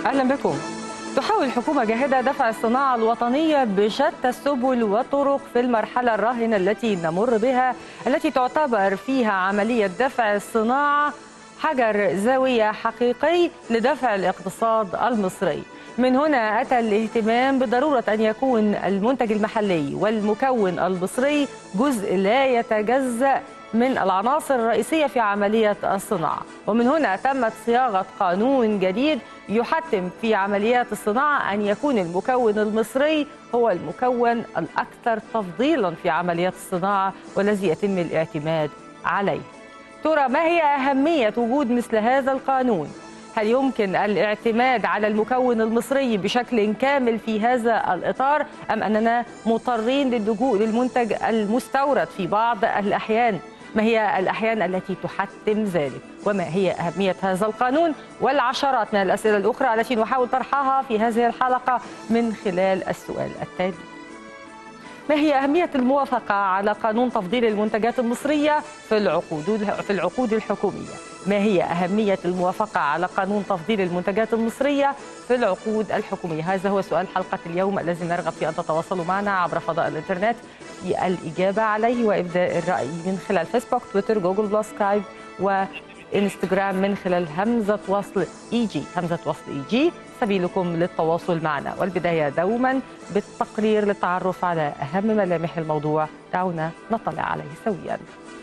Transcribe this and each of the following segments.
أهلا بكم تحاول الحكومة جاهدة دفع الصناعة الوطنية بشتى السبل والطرق في المرحلة الراهنة التي نمر بها التي تعتبر فيها عملية دفع الصناعة حجر زاوية حقيقي لدفع الاقتصاد المصري من هنا أتى الاهتمام بضرورة أن يكون المنتج المحلي والمكون المصري جزء لا يتجزأ من العناصر الرئيسية في عملية الصناعة ومن هنا تمت صياغة قانون جديد يحتم في عمليات الصناعة أن يكون المكون المصري هو المكون الأكثر تفضيلا في عمليات الصناعة والذي يتم الاعتماد عليه ترى ما هي أهمية وجود مثل هذا القانون؟ هل يمكن الاعتماد على المكون المصري بشكل كامل في هذا الإطار أم أننا مضطرين للجوء للمنتج المستورد في بعض الأحيان؟ ما هي الأحيان التي تحتم ذلك وما هي أهمية هذا القانون والعشرات من الأسئلة الأخرى التي نحاول طرحها في هذه الحلقة من خلال السؤال التالي ما هي أهمية الموافقة على قانون تفضيل المنتجات المصرية في العقود في العقود الحكومية؟ ما هي أهمية الموافقة على قانون تفضيل المنتجات المصرية في العقود الحكومية؟ هذا هو سؤال حلقة اليوم الذي نرغب في أن تتواصلوا معنا عبر فضاء الإنترنت في الإجابة عليه وإبداء الرأي من خلال فيسبوك تويتر جوجل بلس سكايب وإنستغرام من خلال همزة وصل إي جي همزة وصل إي جي سبيلكم للتواصل معنا والبداية دوما بالتقرير للتعرف على أهم ملامح الموضوع دعونا نطلع عليه سويا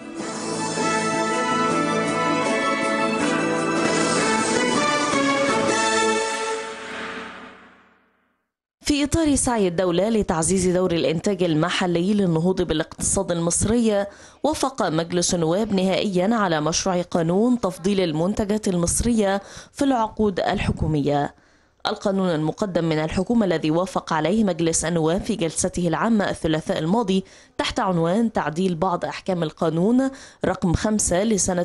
في إطار سعي الدولة لتعزيز دور الإنتاج المحلي للنهوض بالاقتصاد المصري وافق مجلس النواب نهائيا على مشروع قانون تفضيل المنتجات المصرية في العقود الحكومية القانون المقدم من الحكومة الذي وافق عليه مجلس النواب في جلسته العامة الثلاثاء الماضي تحت عنوان تعديل بعض أحكام القانون رقم 5 لسنة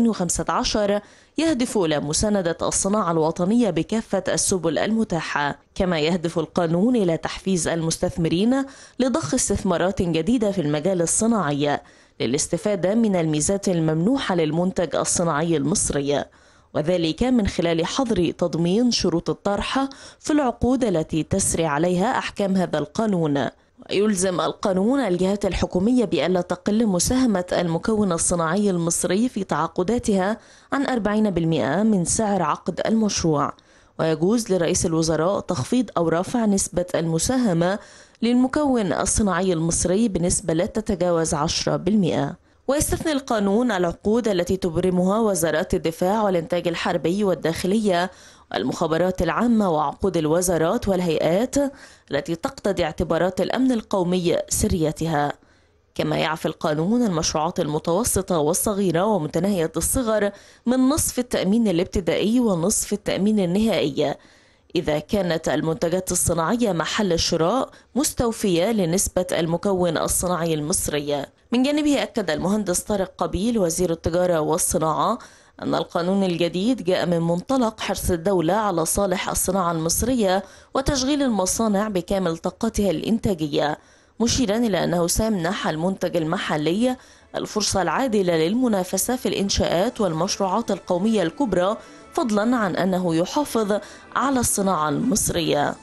2015 يهدف إلى مساندة الصناعة الوطنية بكافة السبل المتاحة كما يهدف القانون إلى تحفيز المستثمرين لضخ استثمارات جديدة في المجال الصناعي للاستفادة من الميزات الممنوحة للمنتج الصناعي المصري وذلك من خلال حظر تضمين شروط الطرح في العقود التي تسري عليها أحكام هذا القانون ويلزم القانون الجهات الحكومية بألا تقل مساهمة المكون الصناعي المصري في تعاقداتها عن 40% من سعر عقد المشروع ويجوز لرئيس الوزراء تخفيض أو رفع نسبة المساهمة للمكون الصناعي المصري بنسبة لا تتجاوز 10%. ويستثني القانون العقود التي تبرمها وزارات الدفاع والإنتاج الحربي والداخلية والمخابرات العامة وعقود الوزارات والهيئات التي تقتضي اعتبارات الأمن القومي سريتها كما يعفي القانون المشروعات المتوسطة والصغيرة ومتناهية الصغر من نصف التأمين الابتدائي ونصف التأمين النهائي إذا كانت المنتجات الصناعية محل الشراء مستوفية لنسبة المكون الصناعي المصري من جانبه أكد المهندس طارق قبيل وزير التجارة والصناعة أن القانون الجديد جاء من منطلق حرص الدولة على صالح الصناعة المصرية وتشغيل المصانع بكامل طاقتها الإنتاجية مشيرا إلى أنه سيمنح المنتج المحلي الفرصة العادلة للمنافسة في الإنشاءات والمشروعات القومية الكبرى فضلا عن أنه يحافظ على الصناعة المصرية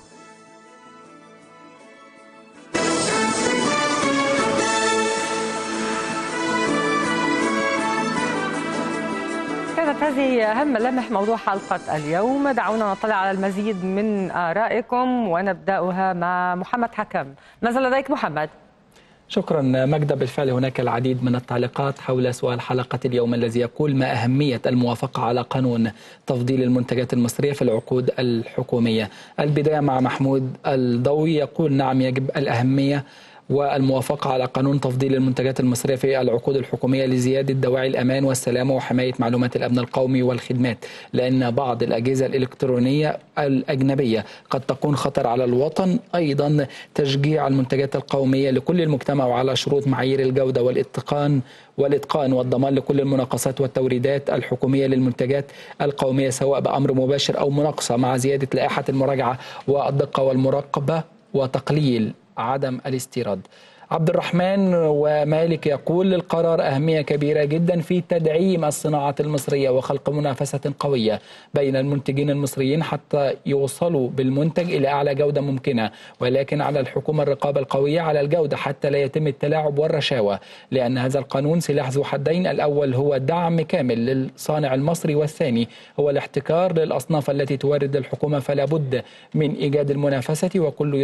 كانت هذه أهم ملامح موضوع حلقة اليوم دعونا نطلع على المزيد من آرائكم ونبدأها مع محمد حكم ماذا لديك محمد؟ شكرا مجدة بالفعل هناك العديد من التعليقات حول سؤال حلقة اليوم الذي يقول ما أهمية الموافقة على قانون تفضيل المنتجات المصرية في العقود الحكومية البداية مع محمود الضوي يقول نعم يجب الأهمية والموافقة على قانون تفضيل المنتجات المصرية في العقود الحكومية لزيادة دواعي الأمان والسلامة وحماية معلومات الأمن القومي والخدمات لأن بعض الأجهزة الإلكترونية الأجنبية قد تكون خطر على الوطن أيضا تشجيع المنتجات القومية لكل المجتمع وعلى شروط معايير الجودة والاتقان والإتقان والضمان لكل المناقصات والتوريدات الحكومية للمنتجات القومية سواء بأمر مباشر أو مناقصة مع زيادة لائحة المراجعة والدقة والمراقبة وتقليل عدم الاستيراد عبد الرحمن ومالك يقول للقرار أهمية كبيرة جدا في تدعيم الصناعة المصرية وخلق منافسة قوية بين المنتجين المصريين حتى يوصلوا بالمنتج إلى أعلى جودة ممكنة ولكن على الحكومة الرقابة القوية على الجودة حتى لا يتم التلاعب والرشاوى لأن هذا القانون سلاح ذو حدين الأول هو دعم كامل للصانع المصري والثاني هو الاحتكار للأصناف التي تورد الحكومة فلا بد من إيجاد المنافسة وكل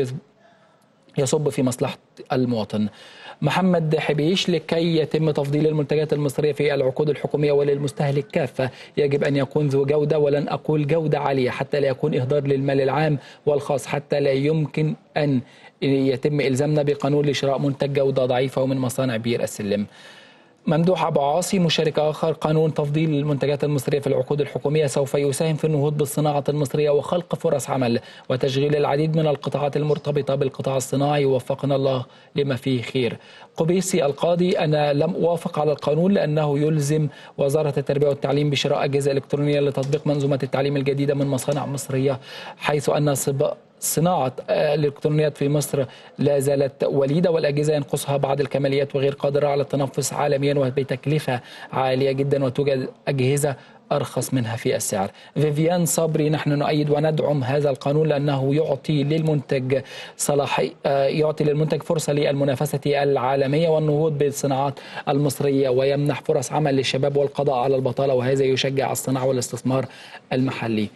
يصب في مصلحة المواطن محمد حبيش لكي يتم تفضيل المنتجات المصرية في العقود الحكومية وللمستهلك كافة يجب أن يكون ذو جودة ولن أقول جودة عالية حتى لا يكون إهدار للمال العام والخاص حتى لا يمكن أن يتم إلزامنا بقانون لشراء منتج جودة ضعيفة ومن مصانع بير السلم ممدوح أبو عاصي مشارك آخر قانون تفضيل المنتجات المصرية في العقود الحكومية سوف يساهم في النهوض بالصناعة المصرية وخلق فرص عمل وتشغيل العديد من القطاعات المرتبطة بالقطاع الصناعي وفقنا الله لما فيه خير قبيسي القاضي أنا لم أوافق على القانون لأنه يلزم وزارة التربية والتعليم بشراء أجهزة إلكترونية لتطبيق منظومة التعليم الجديدة من مصانع مصرية حيث أن صناعة الإلكترونيات في مصر لا زالت وليدة والأجهزة ينقصها بعض الكماليات وغير قادرة على التنفس عالميا وبتكلفة عالية جدا وتوجد أجهزة أرخص منها في السعر فيفيان صبري نحن نؤيد وندعم هذا القانون لأنه يعطي للمنتج صلاحي يعطي للمنتج فرصة للمنافسة العالمية والنهوض بالصناعات المصرية ويمنح فرص عمل للشباب والقضاء على البطالة وهذا يشجع الصناعة والاستثمار المحلي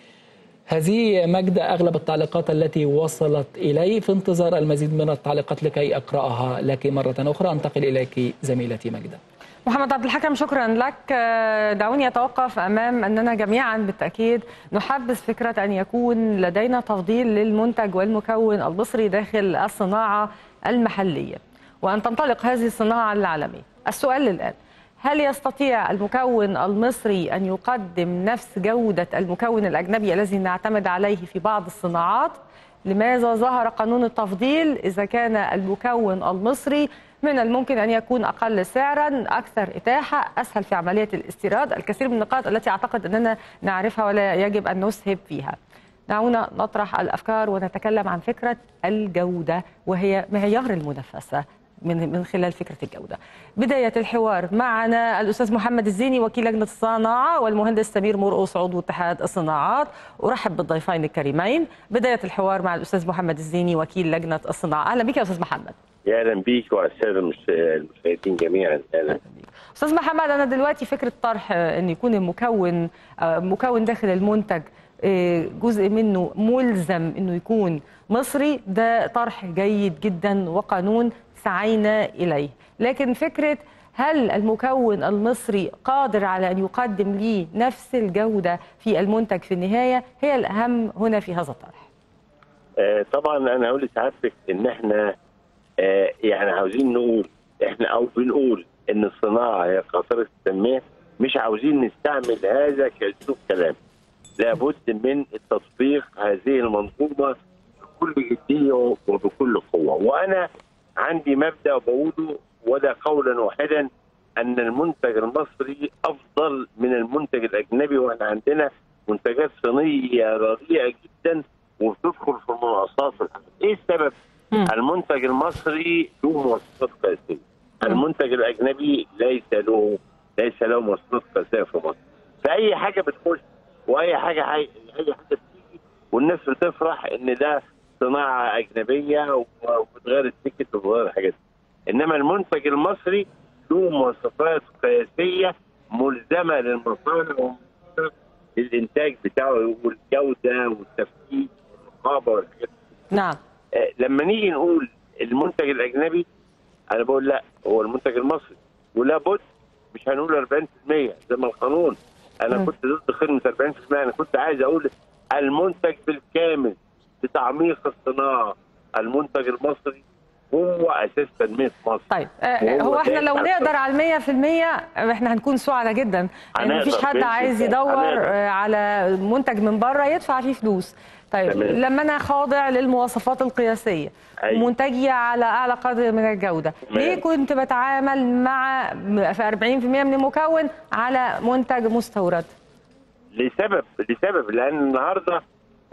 هذه مجدة أغلب التعليقات التي وصلت إلي في انتظار المزيد من التعليقات لكي أقرأها لك مرة أخرى أنتقل إليك زميلتي مجدة محمد عبد الحكم شكرا لك دعوني أتوقف أمام أننا جميعا بالتأكيد نحبذ فكرة أن يكون لدينا تفضيل للمنتج والمكون المصري داخل الصناعة المحلية وأن تنطلق هذه الصناعة العالمية السؤال الآن هل يستطيع المكون المصري أن يقدم نفس جودة المكون الأجنبي الذي نعتمد عليه في بعض الصناعات؟ لماذا ظهر قانون التفضيل إذا كان المكون المصري من الممكن أن يكون أقل سعرا أكثر إتاحة أسهل في عملية الاستيراد الكثير من النقاط التي أعتقد أننا نعرفها ولا يجب أن نسهب فيها دعونا نطرح الأفكار ونتكلم عن فكرة الجودة وهي معيار المنافسة من من خلال فكره الجوده. بدايه الحوار معنا الاستاذ محمد الزيني وكيل لجنه الصناعه والمهندس سمير مرقص عضو اتحاد الصناعات، ارحب بالضيفين الكريمين. بدايه الحوار مع الاستاذ محمد الزيني وكيل لجنه الصناعه، اهلا بك يا استاذ محمد. يا اهلا بيك والساده المشاهدين جميعا اهلا استاذ محمد انا دلوقتي فكره طرح ان يكون المكون مكون داخل المنتج جزء منه ملزم انه يكون مصري ده طرح جيد جدا وقانون سعينا إليه لكن فكرة هل المكون المصري قادر على أن يقدم لي نفس الجودة في المنتج في النهاية هي الأهم هنا في هذا الطرح آه طبعا أنا هقول لسعادتك إن إحنا آه يعني عاوزين نقول إحنا أو بنقول إن الصناعة هي قاصرة التنمية مش عاوزين نستعمل هذا كأسلوب كلام لابد من تطبيق هذه المنظومة بكل جدية وبكل قوة وأنا عندي مبدا بقوله وده قولا واحدا ان المنتج المصري افضل من المنتج الاجنبي واحنا عندنا منتجات صينيه رديئه جدا وبتدخل في المناقصات ايه السبب؟ م. المنتج المصري له مواصفات قياسيه المنتج الاجنبي ليس له ليس له مواصفات قياسيه في مصر فاي حاجه بتخش واي حاجه اي حاجه بتيجي والناس بتفرح ان ده صناعه اجنبيه وبتغير التيكت وبتغير الحاجات انما المنتج المصري له مواصفات قياسيه ملزمه للمصانع للانتاج بتاعه والجوده والتفتيش والرقابه والحاجات نعم آه لما نيجي نقول المنتج الاجنبي انا بقول لا هو المنتج المصري ولا بد مش هنقول 40% زي ما القانون انا م. كنت ضد خدمه 40% انا كنت عايز اقول المنتج بالكامل لتعميق الصناعه المنتج المصري هو اساس تنميه مصر طيب آه هو احنا لو نقدر على 100% احنا هنكون سعداء جدا لان يعني مفيش حد عايز يدور آه على منتج من بره يدفع فيه فلوس طيب تمام. لما انا خاضع للمواصفات القياسيه أيوة. منتجي على اعلى قدر من الجوده تمام. ليه كنت بتعامل مع في 40% من المكون على منتج مستورد لسبب لسبب لان النهارده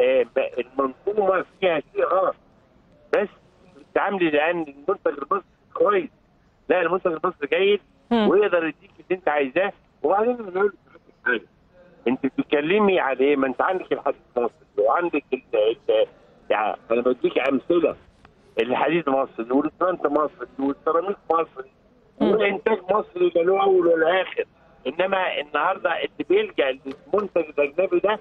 المنظومه فيها شيء غلط بس بتتعاملي لان المنتج المصري كويس لا المنتج المصري جيد مم. ويقدر يديك اللي انت عايزاه وبعدين انا بقول لك حاجه انت بتتكلمي على ايه؟ ما انت عندك الحديد المصري وعندك ال ال- يعني انا بديك امثله الحديد مصري والاسمنت مصري والسيراميك مصري مم. والانتاج مصري لا له اول ولا اخر انما النهارده اللي بيلجا للمنتج الاجنبي ده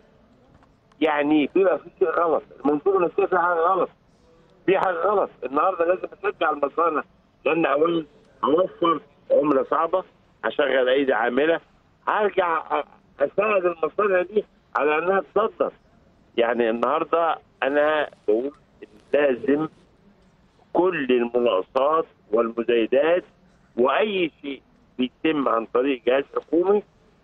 يعني بيبقى في شيء غلط المنظومه نفسها فيها حاجه غلط في حاجه غلط النهارده لازم اشجع المصانع لان اولا اوفر عمله صعبه اشغل ايدي عامله هرجع أ- اساعد المصانع دي على انها تصدر يعني النهارده انا بقول إن لازم كل المناقصات والمزايدات واي شيء بيتم عن طريق جهاز حكومي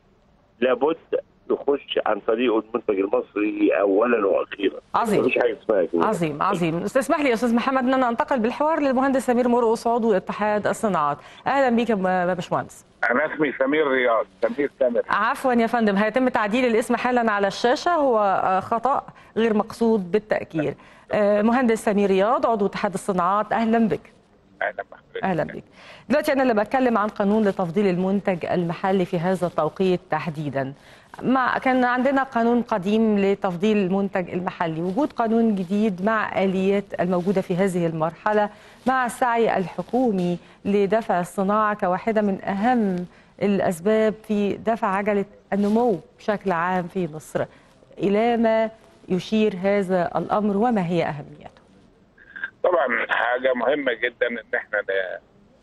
لابد يخش عن طريقه المنتج المصري اولا واخيرا عظيم. مفيش حاجه اسمها كده عظيم عظيم اسمح لي يا استاذ محمد ان انا انتقل بالحوار للمهندس سمير مرقص عضو اتحاد الصناعات اهلا بك يا باشمهندس انا اسمي سمير رياض سمير سامر عفوا يا فندم هيتم تعديل الاسم حالا على الشاشة هو آه، خطأ غير مقصود بالتأكيد آه، مهندس سمير رياض عضو اتحاد الصناعات أهلا بك اهلا بحضرتك أهلا بك دلوقتي أنا اللي بتكلم عن قانون لتفضيل المنتج المحلي في هذا التوقيت تحديدا ما كان عندنا قانون قديم لتفضيل المنتج المحلي وجود قانون جديد مع آليات الموجودة في هذه المرحلة مع السعي الحكومي لدفع الصناعة كواحدة من أهم الأسباب في دفع عجلة النمو بشكل عام في مصر إلى ما يشير هذا الأمر وما هي أهميته طبعا حاجه مهمه جدا ان احنا ن-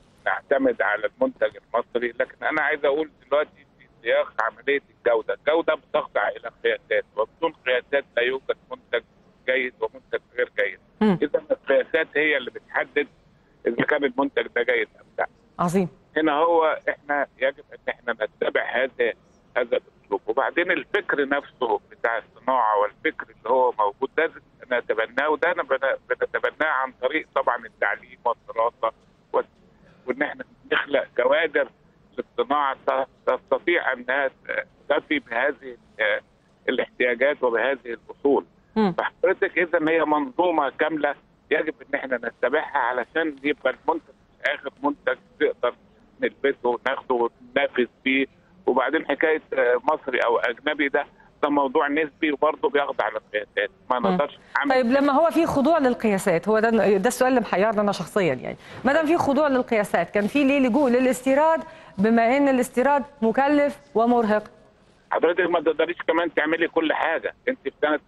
نعتمد على المنتج المصري لكن انا عايز اقول دلوقتي في سياق عمليه الجوده، الجوده بتخضع الى قياسات وبدون قياسات لا يوجد منتج جيد ومنتج غير جيد. مم. اذا القياسات هي اللي بتحدد اذا كان المنتج ده جيد ام لا. عظيم هنا هو احنا يجب ان احنا نتبع هذا هذا الاسلوب وبعدين الفكر نفسه بتاع الصناعه والفكر اللي هو موجود لازم نتبناه وده أنا بن- بنتبناه عن طريق طبعا التعليم والدراسه وال- وان احنا نخلق كوادر للصناعه ت- تستطيع انها تفي بهذه ال- الاحتياجات وبهذه الاصول. مم. فحضرتك اذا هي منظومه كامله يجب ان احنا نتبعها علشان يبقى المنتج في الاخر منتج نقدر نلبسه ناخده وننافس فيه وبعدين حكايه آه، مصري او اجنبي ده ده موضوع نسبي وبرضه بيخضع للقياسات ما نقدرش نعمل طيب لما هو في خضوع للقياسات هو ده ده السؤال اللي محيرني انا شخصيا يعني ما دام في خضوع للقياسات كان في ليه لجوء للاستيراد بما ان الاستيراد مكلف ومرهق حضرتك ما تقدريش كمان تعملي كل حاجه انت في سنه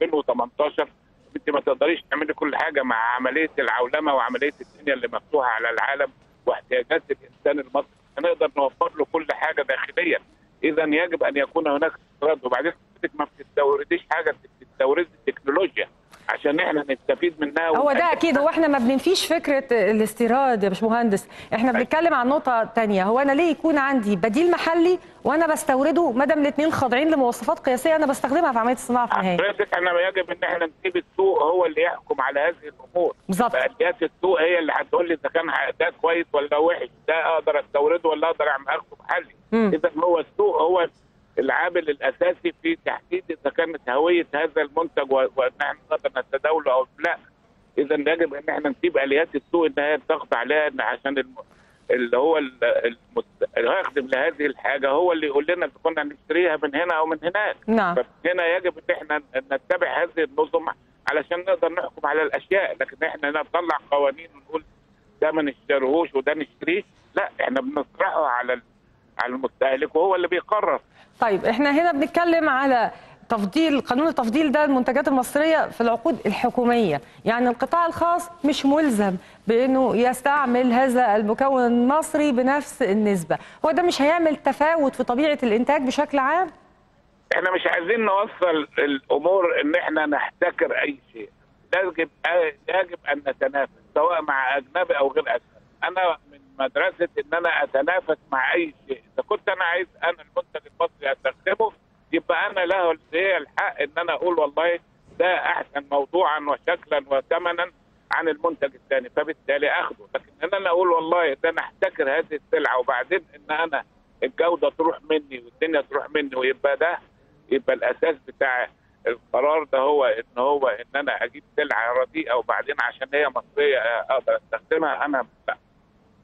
2018 انت ما تقدريش تعملي كل حاجه مع عمليه العولمه وعمليه الدنيا اللي مفتوحه على العالم واحتياجات الانسان المصري هنقدر نوفر له كل حاجه داخليا اذا يجب ان يكون هناك استيراد وبعدين حضرتك ما بتستورديش حاجه انت بتستوردي التكنولوجيا عشان احنا نستفيد منها هو ده ونقدم اكيد هو احنا ما بننفيش فكره الاستيراد يا باشمهندس احنا بنتكلم عن نقطه تانية هو انا ليه يكون عندي بديل محلي وانا بستورده ما دام الاثنين خاضعين لمواصفات قياسيه انا بستخدمها في عمليه الصناعه في النهايه حضرتك احنا يجب ان احنا نسيب السوق هو اللي يحكم على هذه الامور بالظبط. فاليات السوق هي اللي هتقول لي اذا كان ده كويس ولا وحش ده اقدر استورده ولا اقدر اعمل اخده محلي مم. اذا هو السوق هو العامل الاساسي في تحديد اذا كانت هويه هذا المنتج و- وان احنا نقدر نتداوله او لا اذا يجب ان احنا نسيب اليات السوق ان هي تخضع لها إن عشان الم... اللي هو ال- المست... اللي هيخدم لهذه الحاجه هو اللي يقول لنا اذا كنا نشتريها من هنا او من هناك نعم فهنا يجب ان احنا نتبع هذه النظم علشان نقدر نحكم على الاشياء لكن احنا نطلع قوانين ونقول ده ما نشتريهوش وده نشتريه لا احنا بنطرحه على ال- على المستهلك وهو اللي بيقرر طيب احنا هنا بنتكلم على تفضيل قانون التفضيل ده المنتجات المصريه في العقود الحكوميه يعني القطاع الخاص مش ملزم بانه يستعمل هذا المكون المصري بنفس النسبه هو ده مش هيعمل تفاوت في طبيعه الانتاج بشكل عام احنا مش عايزين نوصل الامور ان احنا نحتكر اي شيء يجب يجب ان نتنافس سواء مع اجنبي او غير اجنبي انا من مدرسه ان انا اتنافس مع اي شيء اذا كنت انا عايز انا المنتج المصري استخدمه يبقى انا له ليه الحق ان انا اقول والله ده احسن موضوعا وشكلا وثمنا عن المنتج الثاني فبالتالي اخده لكن ان انا اقول والله ده انا احتكر هذه السلعه وبعدين ان انا الجوده تروح مني والدنيا تروح مني ويبقى ده يبقى الاساس بتاع القرار ده هو ان هو ان انا اجيب سلعه رديئه وبعدين عشان هي مصريه اقدر استخدمها انا لا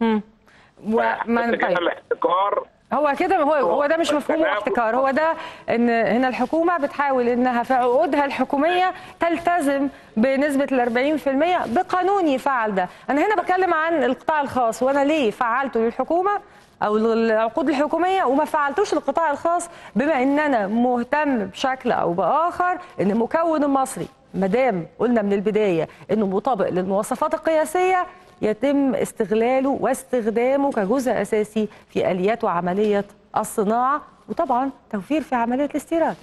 مم. وما حضرتك هنا طيب الاحتكار هو كده هو هو ده مش مفهوم التنافس. احتكار هو ده ان هنا الحكومه بتحاول انها في عقودها الحكوميه تلتزم بنسبه ال 40% بقانون يفعل ده انا هنا بتكلم عن القطاع الخاص وانا ليه فعلته للحكومه او العقود الحكوميه وما فعلتوش للقطاع الخاص بما ان انا مهتم بشكل او باخر ان المكون المصري ما دام قلنا من البدايه انه مطابق للمواصفات القياسيه يتم استغلاله واستخدامه كجزء اساسي في اليات وعمليه الصناعه وطبعا توفير في عمليه الاستيراد.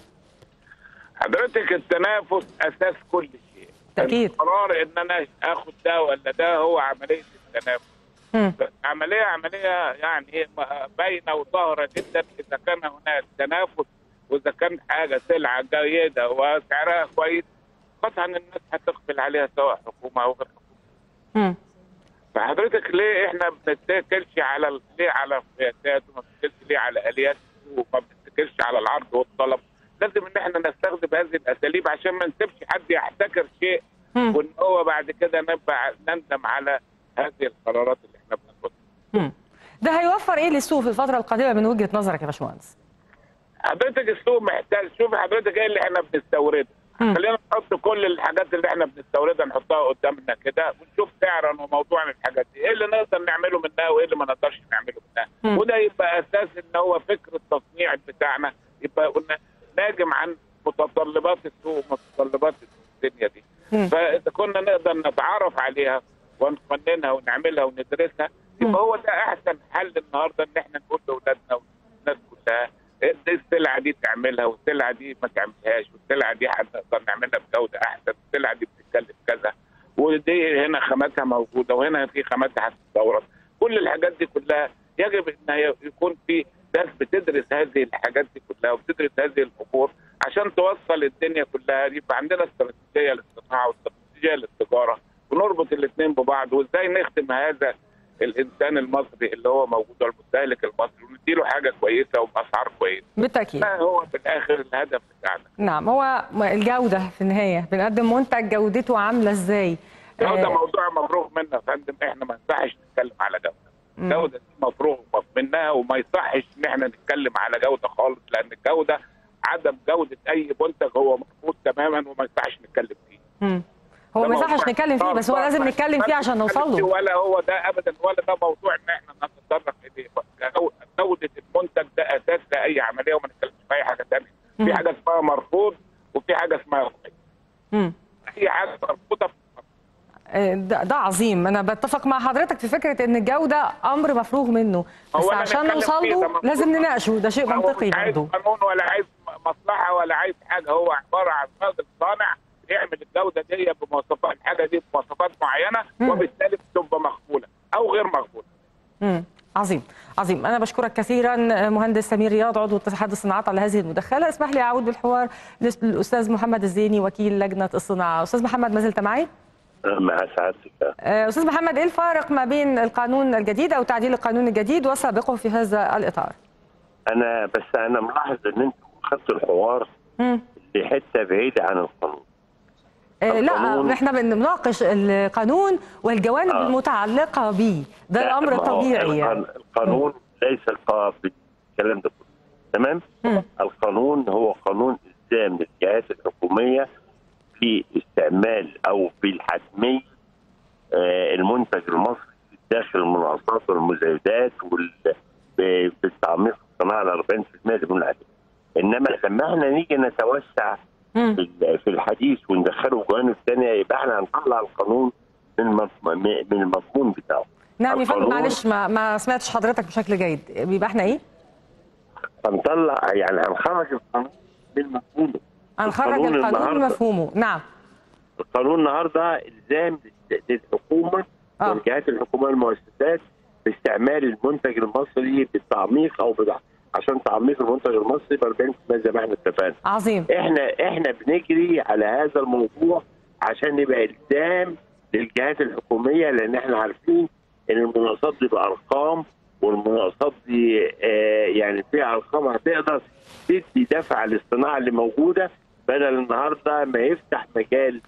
حضرتك التنافس اساس كل شيء أكيد. القرار ان انا اخد ده ولا ده هو عمليه التنافس مم. عمليه عمليه يعني باينه وظاهره جدا اذا كان هناك تنافس واذا كان حاجه سلعه جيده وسعرها كويس قطعا الناس هتقبل عليها سواء حكومه او غير حكومه مم. فحضرتك ليه احنا ما بنتكلش على ال- ليه على القياسات وما بنتكلش ليه على اليات السوق وما بنتكلش على العرض والطلب لازم ان احنا نستخدم هذه الاساليب عشان ما نسيبش حد يحتكر شيء مم. وان هو بعد كده نبقى نندم على هذه القرارات اللي احنا بناخدها مم. ده هيوفر ايه للسوق في الفتره القادمه من وجهه نظرك يا باشمهندس؟ حضرتك السوق محتاج شوف حضرتك ايه اللي احنا بنستورده مم. خلينا نحط كل الحاجات اللي احنا بنستوردها نحطها قدامنا كده ونشوف سعرا وموضوع من الحاجات دي ايه اللي نقدر نعمله منها وايه اللي ما نقدرش نعمله منها مم. وده يبقى اساس ان هو فكر التصنيع بتاعنا يبقى قلنا ناجم عن متطلبات السوق ومتطلبات الدنيا دي مم. فاذا كنا نقدر نتعرف عليها ونقننها ونعملها وندرسها مم. يبقى هو ده احسن حل النهارده ان احنا نقول لاولادنا والناس كلها إيه دي السلعه دي تعملها والسلعه دي ما تعملهاش والسلعه دي هنقدر نعملها بجوده احسن والسلعه دي بتتكلف كذا ودي هنا خاماتها موجوده وهنا في خاماتها هتستورد كل الحاجات دي كلها يجب ان هي- يكون في ناس بتدرس هذه الحاجات دي كلها وبتدرس هذه الامور عشان توصل الدنيا كلها يبقى عندنا استراتيجيه للصناعه واستراتيجيه للتجاره ونربط الاثنين ببعض وازاي نخدم هذا الانسان المصري اللي هو موجود والمستهلك المصري ونديله حاجه كويسه وباسعار كويسه بالتاكيد ده هو في الاخر الهدف بتاعنا نعم هو الجوده في النهايه بنقدم منتج جودته عامله ازاي؟ ده آه، موضوع مفروغ منه يا فندم احنا ما ينفعش نتكلم على جوده مم. الجوده دي مفروغ منها وما يصحش ان احنا نتكلم على جوده خالص لان الجوده عدم جوده اي منتج هو مرفوض تماما وما يصحش نتكلم فيه مم. هو ده ما يصحش موضوع نتكلم فيه بس هو خاص. لازم نتكلم فيه عشان نوصل نتكلم فيه له ولا هو ده ابدا ولا ده موضوع ان احنا نتطرق اليه جو- جوده المنتج ده اساس لاي عمليه وما نتكلمش في اي حاجه ثانيه مم. في حاجه اسمها مرفوض وفي حاجه اسمها كويس. مم. في حاجه مرفوضه آه، ده, ده عظيم انا بتفق مع حضرتك في فكره ان الجوده امر مفروغ منه بس هو أنا عشان نتكلم نوصل فيه، ده له مفروض. لازم نناقشه ده شيء هو منطقي مش عايز برضه قانون ولا عايز مصلحه ولا عايز حاجه هو عباره عن راجل صانع يعمل الجوده دي بمواصفات الحاجه دي بمواصفات معينه مم. وبالتالي بتبقى مقبوله او غير مقبوله مم. عظيم عظيم انا بشكرك كثيرا مهندس سمير رياض عضو اتحاد الصناعات على هذه المداخله اسمح لي اعود بالحوار للاستاذ محمد الزيني وكيل لجنه الصناعه استاذ محمد ما زلت معي مع سعادتك آه، استاذ محمد ايه الفارق ما بين القانون الجديد او تعديل القانون الجديد وسابقه في هذا الاطار انا بس انا ملاحظ ان انتم خدتوا الحوار مم. لحته بعيده عن القانون آه، لا القانون- احنا بنناقش القانون والجوانب آه. المتعلقه به ده لا، الامر ما هو الطبيعي يعني. القان- القانون ليس قابل الكلام ده كله تمام مم. القانون هو قانون الزام للجهات الحكوميه في استعمال او في الحتميه آه، المنتج المصري داخل المناقصات والمزايدات وال ب- بالتعميق الصناعه ال 40% اللي بنقول عليه انما لما احنا نيجي نتوسع مم. في ال- في الحديث وندخله في جوانب ثانيه يبقى احنا هنطلع القانون من المف- من المضمون بتاعه نعم يا فندم القانون- معلش ما, ما سمعتش حضرتك بشكل جيد يبقى احنا ايه؟ هنطلع يعني هنخرج القانون من مفهومه هنخرج القانون القانون النهاردة. مفهومه نعم القانون النهارده الزام لل- للحكومه آه. والجهات الحكوميه والمؤسسات باستعمال المنتج المصري بالتعميق او بضع. عشان تعميق المنتج المصري ب 40% زي ما احنا اتفقنا عظيم احنا احنا بنجري على هذا الموضوع عشان يبقى الزام للجهات الحكوميه لان احنا عارفين ان المناقصات دي بارقام والمناقصات دي آه يعني فيها ارقام هتقدر تدي دفعه للصناعه اللي موجوده بدل النهارده ما يفتح مجال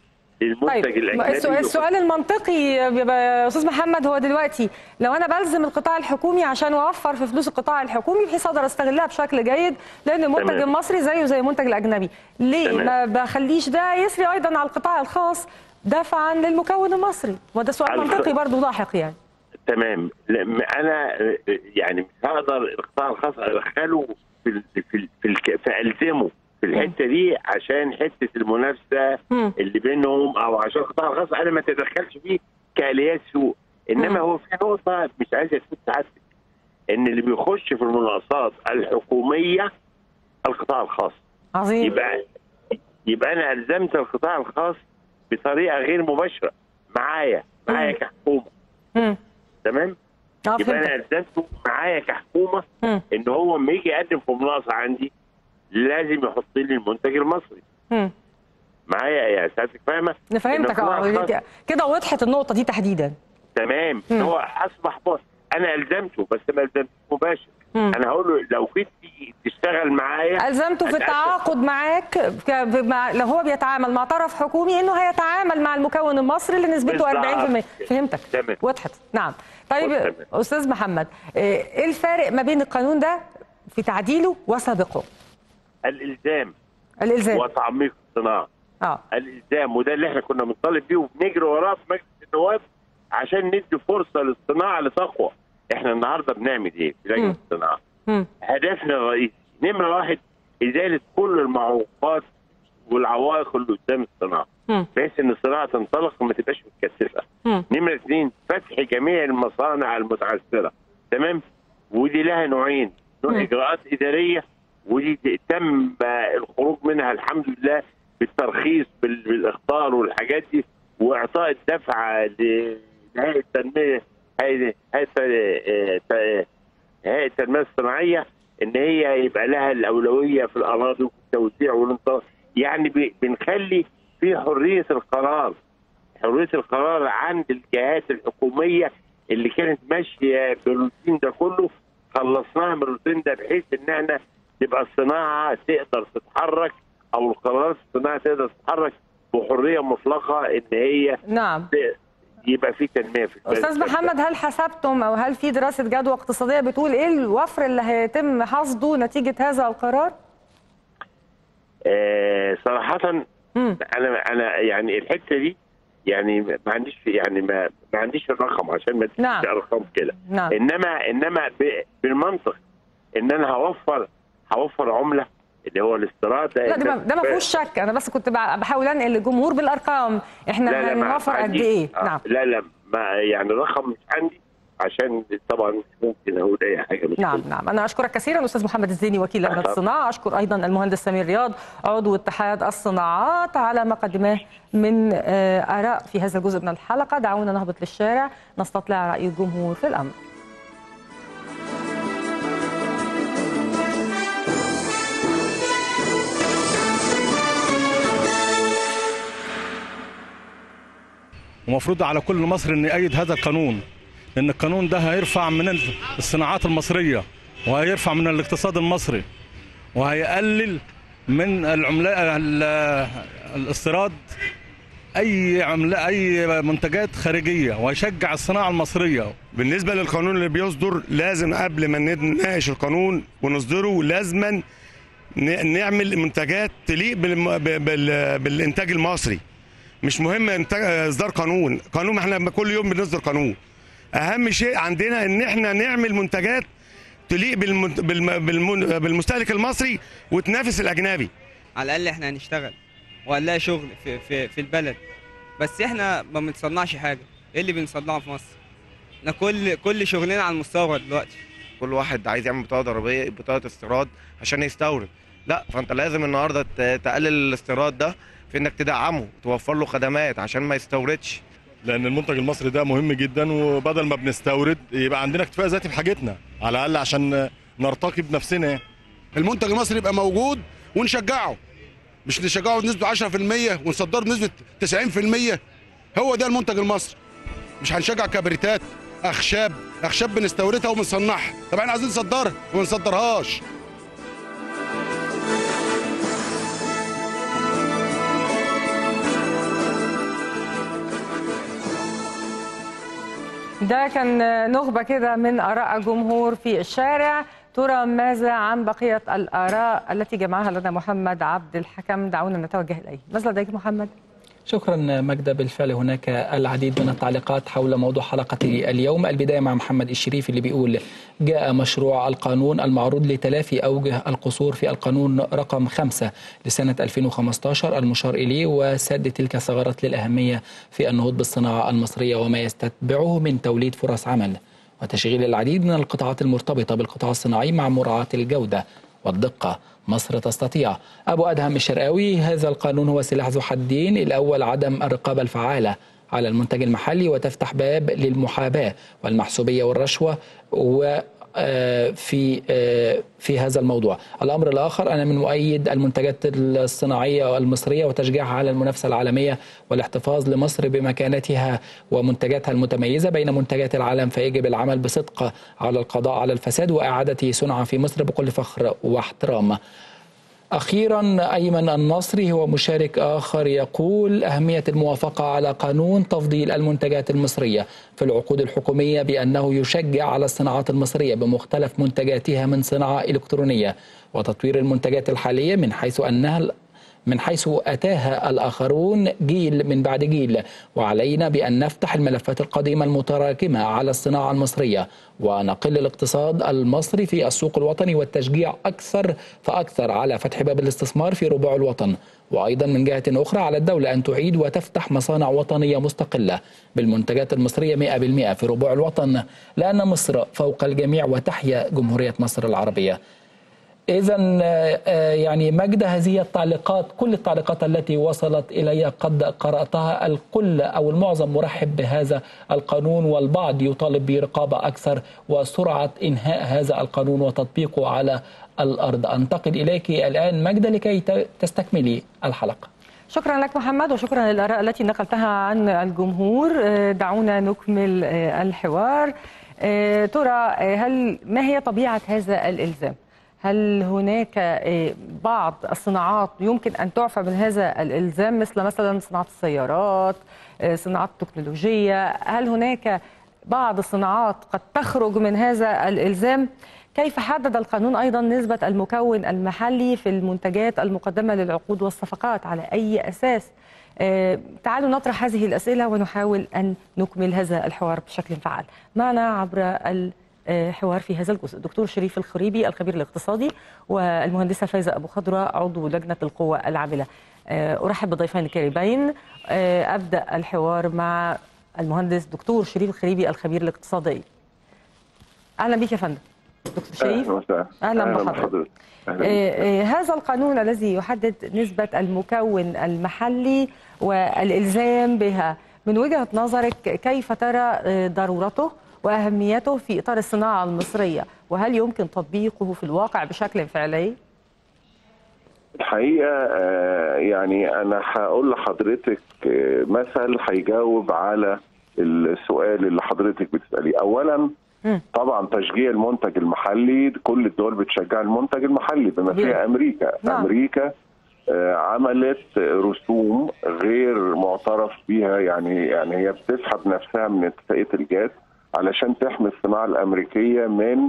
المنتج طيب الاجنبي السؤال, السؤال المنطقي يا استاذ محمد هو دلوقتي لو انا بلزم القطاع الحكومي عشان اوفر في فلوس القطاع الحكومي بحيث اقدر استغلها بشكل جيد لان المنتج تمام. المصري زيه زي المنتج الاجنبي ليه تمام. ما بخليش ده يسري ايضا على القطاع الخاص دفعا للمكون المصري وده سؤال على منطقي الخ- برضه لاحق يعني تمام لما انا آه، يعني مش هقدر القطاع الخاص ادخله في ال في ال في الك- فالزمه في الحته دي عشان حته المنافسه مم. اللي بينهم او عشان القطاع الخاص انا ما تدخلش فيه كاليات سوق انما مم. هو في نقطه مش عايز تفوت سعادتك ان اللي بيخش في المناقصات الحكوميه القطاع الخاص عظيم يبقى يبقى انا الزمت القطاع الخاص بطريقه غير مباشره معايا معايا مم. كحكومه مم. تمام اه يبقى انا فهمتك الزمته معايا كحكومه مم. ان هو لما يجي يقدم في مناقصه عندي لازم يحط لي المنتج المصري مم. معايا يا سعادتك فاهمه إن فهمتك القطاع اه الخاص- كده وضحت النقطه دي تحديدا تمام مم. هو اصبح بص انا الزمته بس ما الزمتوش مباشر مم. انا هقول له لو كنت تشتغل معايا ألزمته في أتأكد. التعاقد معاك ك- مع لو هو بيتعامل مع طرف حكومي انه هيتعامل مع المكون المصري اللي نسبته بالظبط. 40% فهمتك تمام. وضحت نعم طيب تمام. استاذ محمد ايه الفارق ما بين القانون ده في تعديله وسابقه الالزام الالزام وتعميق الصناعه اه الالزام وده اللي احنا كنا بنطالب بيه وبنجري وراه في مجلس النواب عشان ندي فرصه للصناعه لتقوى احنا النهارده بنعمل ايه في لجنه مم. الصناعه مم. هدفنا الرئيسي نمره واحد ازاله كل المعوقات والعوائق اللي قدام الصناعه مم. بحيث ان الصناعه تنطلق وما تبقاش متكثفه مم. نمره اثنين فتح جميع المصانع المتعثره تمام ودي لها نوعين نوع مم. اجراءات اداريه ودي تم الخروج منها الحمد لله بالترخيص بال- بالاخطار والحاجات دي واعطاء الدفعه ل- لهيئه التنميه هيئه هيئه هيئه التنميه الصناعيه ان هي يبقى لها الاولويه في الاراضي وفي التوزيع والانتظار يعني ب- بنخلي في حريه القرار حريه القرار عند الجهات الحكوميه اللي كانت ماشيه بالروتين ده كله خلصناها من الروتين ده بحيث ان احنا تبقى الصناعه تقدر تتحرك او القرارات الصناعه تقدر تتحرك بحريه مطلقه ان هي نعم ت- يبقى في تنميه في البلد. استاذ محمد هل حسبتم او هل في دراسه جدوى اقتصاديه بتقول ايه الوفر اللي هيتم حصده نتيجه هذا القرار؟ آه صراحه مم. انا انا يعني الحته دي يعني ما عنديش يعني ما, ما عنديش الرقم عشان ما نعم. تديش ارقام كده نعم انما انما ب- بالمنطق ان انا هوفر هوفر عمله اللي هو الاستيراد لا ده ما- ده ما فيهوش شك انا بس كنت بع- بحاول انقل للجمهور بالارقام احنا لا لا ما هنوفر قد عنديش. ايه آه، نعم لا لا ما يعني الرقم مش عندي عشان طبعا مش ممكن اقول اي حاجه مش نعم ممكن. نعم انا اشكرك كثيرا استاذ محمد الزيني وكيل لجنه أهلا. الصناعه اشكر ايضا المهندس سمير رياض عضو اتحاد الصناعات على ما قدماه من آه، اراء في هذا الجزء من الحلقه دعونا نهبط للشارع نستطلع راي الجمهور في الامر ومفروض على كل مصر ان يأيد هذا القانون لان القانون ده هيرفع من الصناعات المصريه وهيرفع من الاقتصاد المصري وهيقلل من العملاء ال- الاستيراد اي عملاء اي منتجات خارجيه وهيشجع الصناعه المصريه بالنسبة للقانون اللي بيصدر لازم قبل ما نناقش القانون ونصدره لازما ن- نعمل منتجات تليق بالم- ب- بال- بالإنتاج المصري مش مهم إنتاج- إصدار قانون قانون احنا كل يوم بنصدر قانون أهم شيء عندنا إن احنا نعمل منتجات تليق بالمن- بالم- بالمن- بالمستهلك المصري وتنافس الأجنبي على الاقل احنا هنشتغل وهنلاقي شغل في في في البلد بس احنا ما بنصنعش حاجه ايه اللي بنصنعه في مصر احنا كل كل شغلنا على المستورد دلوقتي كل واحد عايز يعمل بطاقه ضريبيه بطاقه استيراد عشان يستورد لا فانت لازم النهارده ت- تقلل الاستيراد ده في انك تدعمه توفر له خدمات عشان ما يستوردش لان المنتج المصري ده مهم جدا وبدل ما بنستورد يبقى عندنا اكتفاء ذاتي في حاجتنا على الاقل عشان نرتقي بنفسنا المنتج المصري يبقى موجود ونشجعه مش نشجعه بنسبه 10% ونصدره بنسبه 90% هو ده المنتج المصري مش هنشجع كبريتات اخشاب اخشاب بنستوردها وبنصنعها طب احنا عايزين نصدرها وما نصدرهاش ده كان نخبة كده من آراء جمهور في الشارع ترى ماذا عن بقية الآراء التي جمعها لنا محمد عبد الحكم دعونا نتوجه إليه ماذا لديك محمد؟ شكرا مجدة بالفعل هناك العديد من التعليقات حول موضوع حلقة اليوم البداية مع محمد الشريف اللي بيقول جاء مشروع القانون المعروض لتلافي أوجه القصور في القانون رقم خمسة لسنة 2015 المشار إليه وسد تلك الثغرات للأهمية في النهوض بالصناعة المصرية وما يستتبعه من توليد فرص عمل وتشغيل العديد من القطاعات المرتبطة بالقطاع الصناعي مع مراعاة الجودة والدقة مصر تستطيع أبو أدهم الشرقاوي هذا القانون هو سلاح ذو حدين الأول عدم الرقابة الفعالة على المنتج المحلي وتفتح باب للمحاباة والمحسوبية والرشوة و في في هذا الموضوع الامر الاخر انا من مؤيد المنتجات الصناعيه المصريه وتشجيعها على المنافسه العالميه والاحتفاظ لمصر بمكانتها ومنتجاتها المتميزه بين منتجات العالم فيجب العمل بصدق على القضاء على الفساد واعاده صنعا في مصر بكل فخر واحترام أخيرا أيمن النصري هو مشارك آخر يقول أهمية الموافقة على قانون تفضيل المنتجات المصرية في العقود الحكومية بأنه يشجع على الصناعات المصرية بمختلف منتجاتها من صناعة إلكترونية وتطوير المنتجات الحالية من حيث أنها من حيث أتاها الآخرون جيل من بعد جيل وعلينا بأن نفتح الملفات القديمة المتراكمة على الصناعة المصرية ونقل الاقتصاد المصري في السوق الوطني والتشجيع أكثر فأكثر على فتح باب الاستثمار في ربوع الوطن وأيضا من جهة أخرى على الدولة أن تعيد وتفتح مصانع وطنية مستقلة بالمنتجات المصرية 100% في ربوع الوطن لأن مصر فوق الجميع وتحيا جمهورية مصر العربية إذا يعني مجد هذه التعليقات كل التعليقات التي وصلت إلي قد قرأتها الكل أو المعظم مرحب بهذا القانون والبعض يطالب برقابة أكثر وسرعة إنهاء هذا القانون وتطبيقه على الأرض أنتقل إليك الآن مجد لكي تستكملي الحلقة شكرا لك محمد وشكرا للآراء التي نقلتها عن الجمهور دعونا نكمل الحوار ترى هل ما هي طبيعة هذا الإلزام؟ هل هناك بعض الصناعات يمكن ان تعفى من هذا الالزام مثل مثلا صناعه السيارات، صناعات التكنولوجيه، هل هناك بعض الصناعات قد تخرج من هذا الالزام؟ كيف حدد القانون ايضا نسبه المكون المحلي في المنتجات المقدمه للعقود والصفقات على اي اساس؟ تعالوا نطرح هذه الاسئله ونحاول ان نكمل هذا الحوار بشكل فعال. معنا عبر حوار في هذا الجزء دكتور شريف الخريبي الخبير الاقتصادي والمهندسة فايزة أبو خضرة عضو لجنة القوى العاملة أرحب بالضيفين الكريمين أبدأ الحوار مع المهندس دكتور شريف الخريبي الخبير الاقتصادي أهلا بك يا فندم دكتور شريف أهلا, أهلا بحضرتك هذا القانون الذي يحدد نسبة المكون المحلي والإلزام بها من وجهة نظرك كيف ترى ضرورته واهميته في اطار الصناعه المصريه وهل يمكن تطبيقه في الواقع بشكل فعلي؟ الحقيقه يعني انا هقول لحضرتك مثل هيجاوب على السؤال اللي حضرتك بتساليه اولا طبعا تشجيع المنتج المحلي كل الدول بتشجع المنتج المحلي بما فيها امريكا نعم. امريكا عملت رسوم غير معترف بها يعني يعني هي بتسحب نفسها من اتفاقيه الجاز علشان تحمي الصناعه الامريكيه من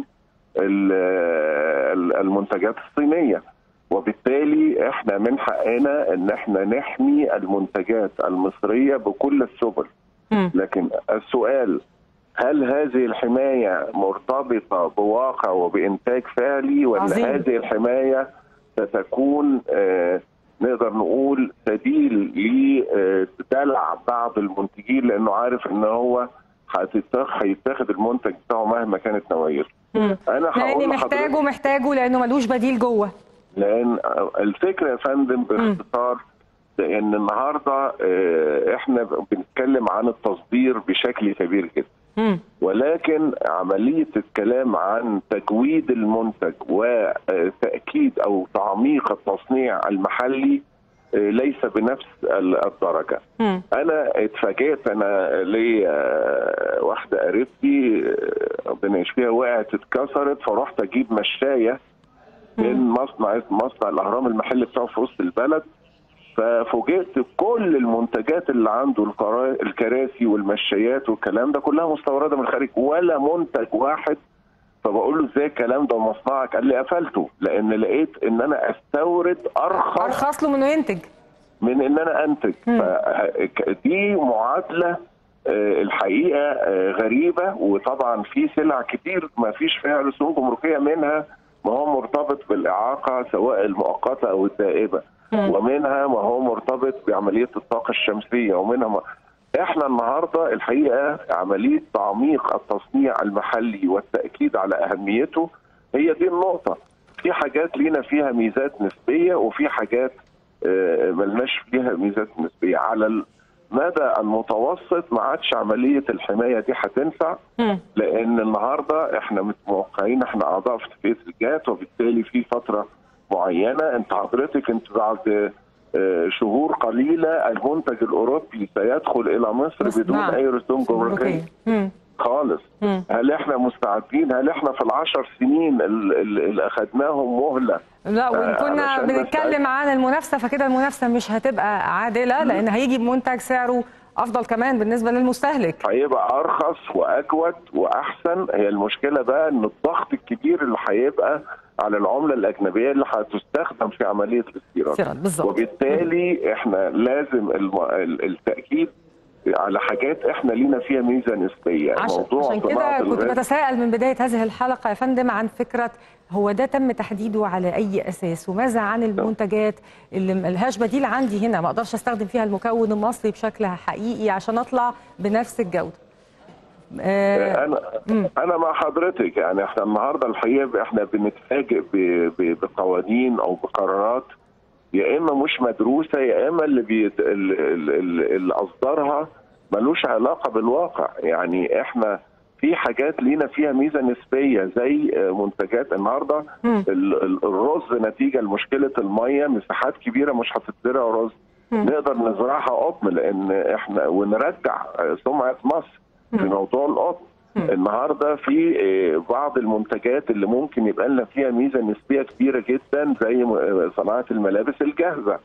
المنتجات الصينيه وبالتالي احنا من حقنا ان احنا نحمي المنتجات المصريه بكل السبل لكن السؤال هل هذه الحمايه مرتبطه بواقع وبانتاج فعلي ولا عظيم. هذه الحمايه ستكون آه نقدر نقول سبيل لدلع بعض المنتجين لانه عارف ان هو هيتاخد المنتج بتاعه مهما كانت نوعيته. انا لاني محتاجه محتاجه لانه ملوش بديل جوه. لان الفكره يا فندم باختصار ان النهارده احنا بنتكلم عن التصدير بشكل كبير جدا. ولكن عمليه الكلام عن تجويد المنتج وتاكيد او تعميق التصنيع المحلي ليس بنفس الدرجه. م. انا اتفاجئت انا ليا واحده قريبتي ربنا يشفيها وقعت اتكسرت فرحت اجيب مشايه من مصنع مصنع الاهرام المحلي بتاعه في وسط البلد ففوجئت بكل المنتجات اللي عنده القرا- الكراسي والمشايات والكلام ده كلها مستورده من الخارج ولا منتج واحد فبقول له ازاي الكلام ده مصنعك قال لي قفلته لان لقيت ان انا استورد ارخص ارخص له من انه ينتج من ان انا انتج فدي معادله آه، الحقيقه آه، غريبه وطبعا في سلع كتير ما فيش فيها رسوم جمركيه منها ما هو مرتبط بالاعاقه سواء المؤقته او الدائمه ومنها ما هو مرتبط بعمليه الطاقه الشمسيه ومنها ما احنا النهارده الحقيقه عمليه تعميق التصنيع المحلي والتاكيد على اهميته هي دي النقطه في حاجات لينا فيها ميزات نسبيه وفي حاجات آه، ملناش فيها ميزات نسبيه على المدى المتوسط ما عادش عمليه الحمايه دي هتنفع لان النهارده احنا متوقعين احنا اعضاء في اتفاقيه الجات وبالتالي في فتره معينه انت حضرتك انت بعد آه، شهور قليله المنتج الاوروبي سيدخل الى مصر بدون نعم. اي رسوم جمركيه جمركية. مم. خالص مم. هل احنا مستعدين هل احنا في العشر سنين ال- ال- اللي اخذناهم مهله لا وان آه، كنا علشان بنتكلم عن المنافسه فكده المنافسه مش هتبقى عادله لان هيجي بمنتج سعره افضل كمان بالنسبه للمستهلك هيبقى ارخص واجود واحسن هي المشكله بقى ان الضغط الكبير اللي هيبقى على العمله الاجنبيه اللي هتستخدم في عمليه الاستيراد استيراد، بالظبط. وبالتالي احنا لازم الم... ال- التاكيد على حاجات احنا لينا فيها ميزه نسبيه عشان, موضوع عشان كده صناعة كنت الغاز بتساءل من بدايه هذه الحلقه يا فندم عن فكره هو ده تم تحديده على اي اساس وماذا عن المنتجات اللي ملهاش بديل عندي هنا ما اقدرش استخدم فيها المكون المصري بشكل حقيقي عشان اطلع بنفس الجوده آه، انا انا مع حضرتك يعني احنا النهارده الحقيقه احنا بنتفاجئ ب- ب- بقوانين او بقرارات يا اما مش مدروسه يا اما اللي بيت... اللي, اللي اللي اصدرها ملوش علاقه بالواقع يعني احنا في حاجات لينا فيها ميزه نسبيه زي آه، منتجات النهارده ال- ال- الرز نتيجه لمشكله الميه مساحات كبيره مش هتتزرع رز نقدر نزرعها قطن لان احنا ونرجع آه، سمعه مصر في موضوع القطن النهارده في آه، بعض المنتجات اللي ممكن يبقى لنا فيها ميزه نسبيه كبيره جدا زي م- آه، صناعه الملابس الجاهزه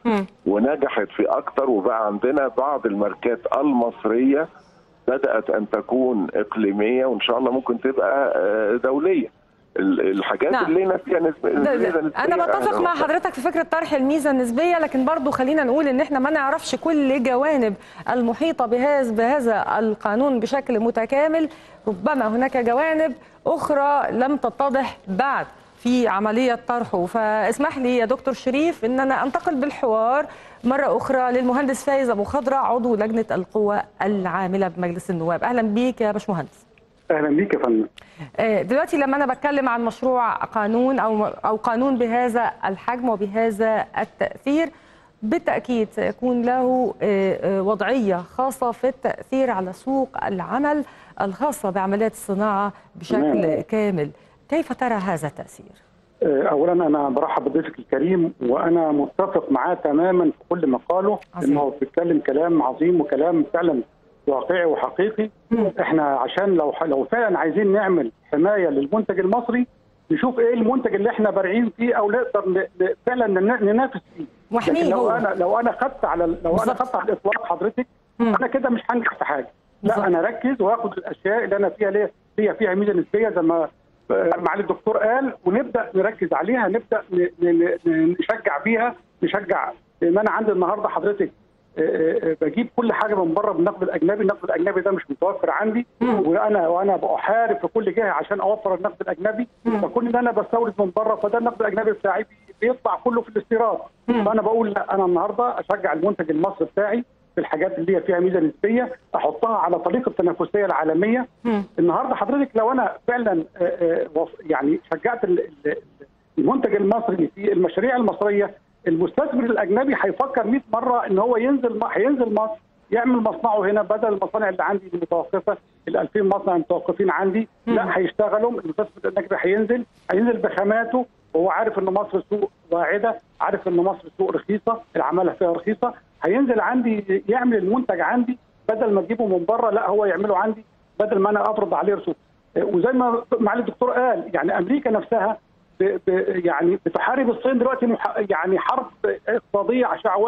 ونجحت في اكتر وبقى عندنا بعض الماركات المصريه بدات ان تكون اقليميه وان شاء الله ممكن تبقى آه، دوليه ال- الحاجات نعم. اللي لنا فيها نسبه ده- ميزة ده- نسبية انا بتفق مع أنا- حضرتك في فكره طرح الميزه النسبيه لكن برضو خلينا نقول ان احنا ما نعرفش كل جوانب المحيطه بهذا بهذا القانون بشكل متكامل ربما هناك جوانب اخرى لم تتضح بعد في عمليه طرحه فاسمح لي يا دكتور شريف ان انا انتقل بالحوار مره اخرى للمهندس فايز ابو خضره عضو لجنه القوى العامله بمجلس النواب اهلا بيك يا باشمهندس اهلا بيك يا فندم آه، دلوقتي لما انا بتكلم عن مشروع قانون او او قانون بهذا الحجم وبهذا التاثير بالتاكيد سيكون له آه، آه، وضعيه خاصه في التاثير على سوق العمل الخاصه بعمليات الصناعه بشكل تمام. كامل كيف ترى هذا التاثير آه، اولا انا برحب بضيفك الكريم وانا متفق معاه تماما في كل ما قاله عظيم. انه هو بيتكلم كلام عظيم وكلام فعلا واقعي وحقيقي احنا عشان لو لو فعلا عايزين نعمل حمايه للمنتج المصري نشوف ايه المنتج اللي احنا بارعين فيه او نقدر ن- ن- فعلا نن- ننافس فيه واحميه لكن لو هو. انا لو انا خدت على لو انا بالظبط. خدت على الاطلاق حضرتك مم. انا كده مش هنجح في حاجه بالظبط. لا انا اركز واخد الاشياء اللي انا فيها ليه فيها فيها ميزه نسبيه زي ما آه، معالي الدكتور قال ونبدا نركز عليها نبدا ن- ن- ن- نشجع بيها نشجع لان انا عندي النهارده حضرتك آه، آه، بجيب كل حاجه من بره بالنقد الاجنبي، النقد الاجنبي ده مش متوفر عندي وانا وانا بحارب في كل جهه عشان اوفر النقد الاجنبي فكون ان انا بستورد من بره فده النقد الاجنبي بتاعي بيطلع كله في الاستيراد فانا بقول لا انا النهارده اشجع المنتج المصري بتاعي في الحاجات اللي هي فيها ميزه نسبيه احطها على طريق التنافسيه العالميه النهارده حضرتك لو انا فعلا آه، آه، وص- يعني شجعت ال- ال- المنتج المصري في المشاريع المصريه المستثمر الاجنبي هيفكر 100 مره ان هو ينزل م- هينزل مصر يعمل مصنعه هنا بدل المصانع اللي عندي المتوقفه ال 2000 مصنع المتوقفين عندي لا هيشتغلوا المستثمر الاجنبي هينزل هينزل بخاماته وهو عارف ان مصر سوق واعده عارف ان مصر سوق رخيصه العماله فيها رخيصه هينزل عندي يعمل المنتج عندي بدل ما تجيبه من بره لا هو يعمله عندي بدل ما انا افرض عليه رسوم وزي ما معالي الدكتور قال يعني امريكا نفسها ب ب يعني بتحارب الصين دلوقتي مح يعني حرب اقتصاديه شعواء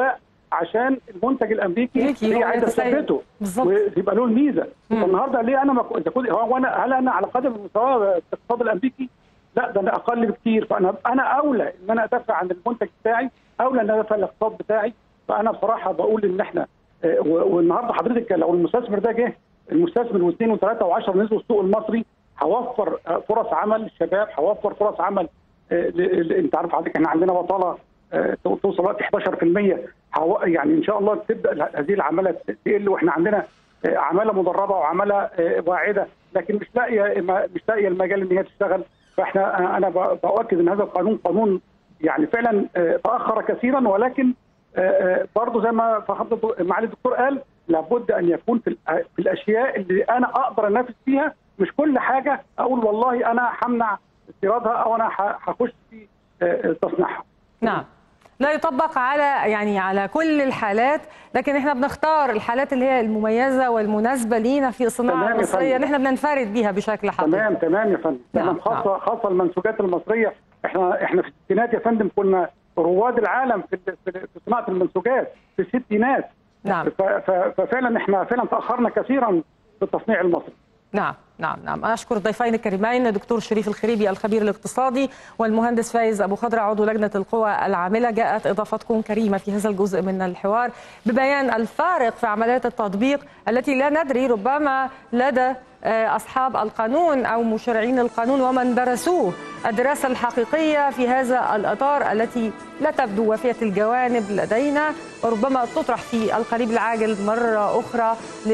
عشان المنتج الامريكي أمريكي هي هو عايزه يتسيد. تثبته بالظبط. ويبقى له الميزه مم. فالنهارده ليه انا ما كو- اذا كنت هو انا هل انا على قدم المستوى الاقتصاد الامريكي؟ لا ده انا اقل بكتير فانا انا اولى ان انا ادافع عن المنتج بتاعي اولى ان انا ادافع عن الاقتصاد بتاعي فانا بصراحه بقول ان احنا آه، و- والنهارده حضرتك لو المستثمر ده جه المستثمر واثنين وثلاثه وعشرة نزلوا السوق المصري هوفر آه، فرص عمل للشباب هوفر فرص عمل آه، ل- ل- انت عارف حضرتك احنا عندنا بطاله آه، تو- توصل وقت 11% هو- يعني ان شاء الله تبدا ال- هذه العماله تقل واحنا عندنا آه، عماله مدربه وعماله آه، واعده لكن مش لاقيه ما- مش لاقيه المجال ان هي تشتغل فاحنا آه، انا ب- باؤكد ان هذا القانون قانون يعني فعلا آه، تاخر كثيرا ولكن آه، آه، برضه زي ما فخامه معالي الدكتور قال لابد ان يكون في الأ- في الاشياء اللي انا اقدر انافس فيها مش كل حاجه اقول والله انا همنع استيرادها او انا ه- هخش في آه، آه، تصنيعها نعم لا يطبق على يعني على كل الحالات لكن احنا بنختار الحالات اللي هي المميزه والمناسبه لينا في الصناعه تمام يا المصريه فندم. اللي احنا بننفرد بيها بشكل حقيقي تمام تمام يا فندم نعم، تمام خاصه خاصه المنسوجات المصريه احنا احنا في الستينات يا فندم كنا رواد العالم في في في صناعه المنسوجات في الستينات نعم ف- ف- ففعلا احنا فعلا تاخرنا كثيرا في التصنيع المصري نعم نعم نعم أشكر الضيفين الكريمين دكتور شريف الخريبي الخبير الاقتصادي والمهندس فايز أبو خضرة عضو لجنة القوى العاملة جاءت إضافتكم كريمة في هذا الجزء من الحوار ببيان الفارق في عمليات التطبيق التي لا ندري ربما لدى آه، أصحاب القانون أو مشرعين القانون ومن درسوه الدراسة الحقيقية في هذا الإطار التي لا تبدو وافية الجوانب لدينا وربما تطرح في القريب العاجل مرة أخرى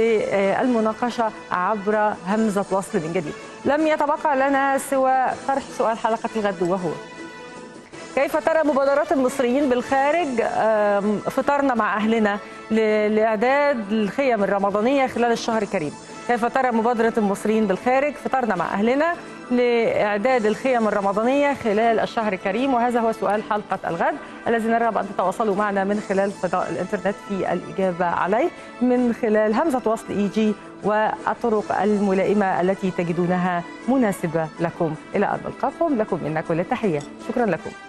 للمناقشة عبر همزة وصل من جديد لم يتبقى لنا سوى طرح سؤال حلقة الغد وهو كيف ترى مبادرات المصريين بالخارج آم، فطرنا مع أهلنا ل- لإعداد الخيم الرمضانية خلال الشهر الكريم كيف ترى مبادرة المصريين بالخارج فطرنا مع أهلنا لإعداد الخيم الرمضانية خلال الشهر الكريم وهذا هو سؤال حلقة الغد الذي نرغب أن تتواصلوا معنا من خلال فضاء الإنترنت في الإجابة عليه من خلال همزة وصل إي جي والطرق الملائمة التي تجدونها مناسبة لكم إلى أن نلقاكم لكم منا كل التحية شكرا لكم